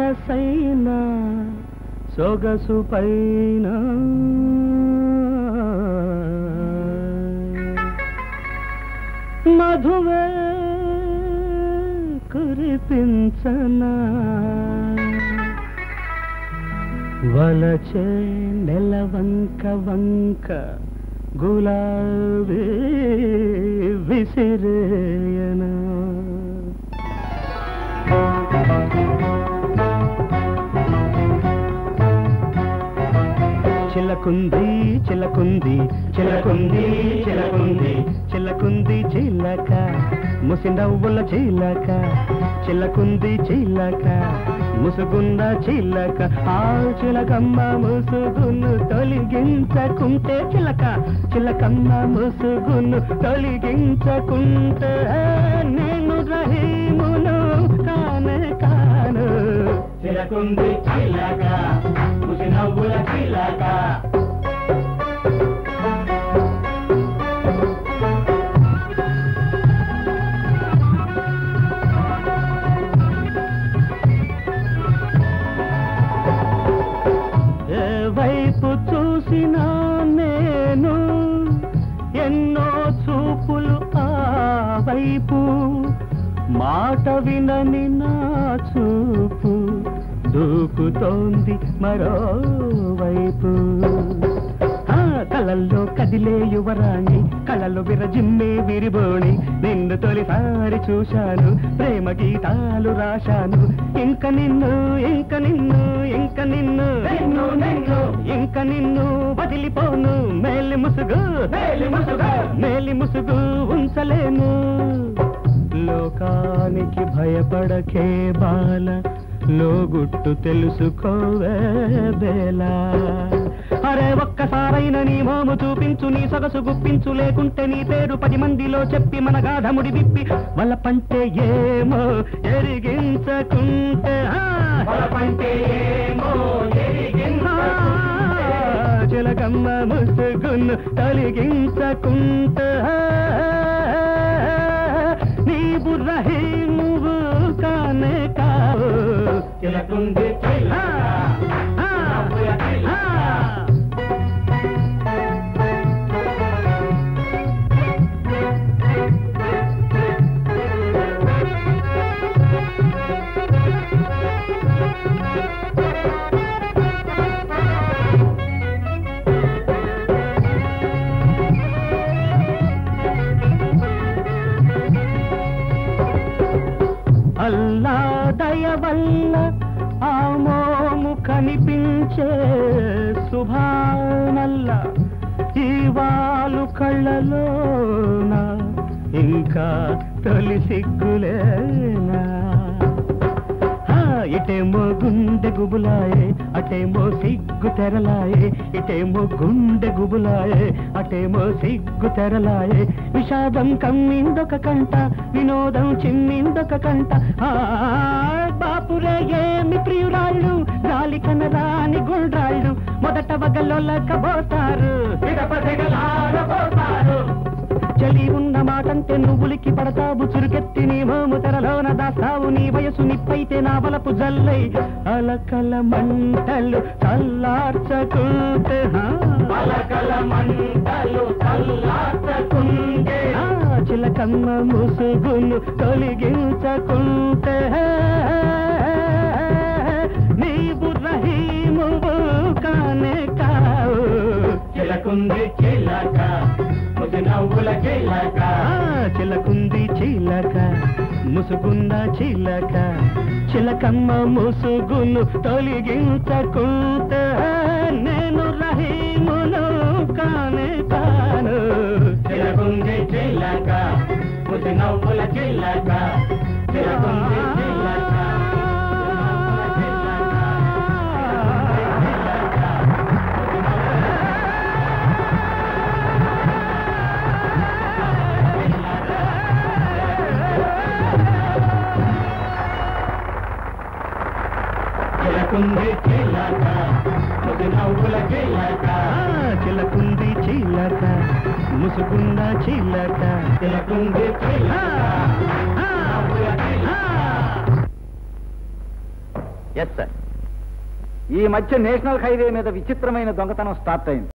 మనసైన సొగసు పైన మధువే కురిపించనా వలచే నెలవంక వంక గులాబీ విసిరేయనా చిలకుంది చిలకుంది చిలకుంది చిలకుంది చిలకుంది చిలక ముసిందవ్వుల చిలక చిలకుంది చిలక ముసుగున్న చిలక ఆ చిలకమ్మ ముసుగును తొలగించకుంటే చిలక చిలకమ్మ ముసుగును తొలగించకుంటే నేను రహీమును కానే కాను చిలకుంది చిలక ముసినవ్వుల చిలక ఏ వైపు చూసినా నేను ఎన్నో చూపులు ఆ వైపు మాట వినని నా చూపు దూకుతోంది మరోవైపు ఆ కళల్లో కదిలే యువరాణి కళలు విరజిమ్మే విరిబోణి నిన్ను తొలిసారి చూశాను ప్రేమ గీతాలు రాశాను ఇంక నిన్ను ఇంక నిన్ను ఇంక నిన్ను నిన్ను నిన్ను ఇంక నిన్ను వదిలిపోను మేలి ముసుగు మేలి ముసుగు మేలి ముసుగు ఉంచలేను లోకానికి భయపడకే బాల లోగుట్టు తెలుసుకోవే బేలా అరే ఒక్కసారైన నీ మోము చూపించు నీ సొగసు గుప్పించు లేకుంటే నీ పేరు పది మందిలో చెప్పి మన గాఢముడి విప్పి వలపంటే ఏమో ఎరిగించకుంటే వలపంటే ఏమో చిలకమ్మ ముసుగును తొలగించకుంటే నీ బుర్రహీ నువ్వు కానే కావు చిలకుంది అల్లా దయ వల్ల ఆ మోము కనిపించే శుభానల్ల ఈ వాలు కళ్ళలోన ఇంకా తొలి సిగ్గులేనా ఆ, ఇటేమో గుండె గుబులాయే అటేమో సిగ్గు తెరలాయే ఇటేమో గుండె గుబులాయే అటేమో సిగ్గు తెరలాయే విషాదం కమ్మిందొక కంట వినోదం చిమ్మిందొక కంట ఆ, బాపురే ఏమి ప్రియురాళ్ళు గాలి కనరాని గుండ్రాళ్ళు మొదట వగలొల్లకపోతారు చలి ఉన్న మాటంటే నువ్వులికి పడతావు చురుకెత్తి నీ మోము తెరలోన దాస్తావు నీ వయసు నిప్పైతే నా వలపు జల్లై అలకల మంటలు చల్లార్చకుంటే అలకల మంటలు చల్లార్చకుంటే చిలకమ్మ ముసుగును తొలగించకుంటే నీవు రహీమువు కానే కావు చిలకుంది చిలక ముసినవ్వుల చిలక చిలకుంది చిలక ముసుగున్న చిలక చిలకమ్మ ముసుగును తొలగించకుంట నేను రహీమును కానే కాను చిలకుంది చిలక ముసినవ్వుల చిలక చిలకుంది చిలక చిలకుంది చిలక ముసినవ్వుల చిలక చిలకుంది చిలక ముసుగున్న చిలక చిలకుంది చిలక ఎస్ సార్ ఈ మధ్య నేషనల్ హైవే మీద విచిత్రమైన దొంగతనం స్టార్ట్ అయింది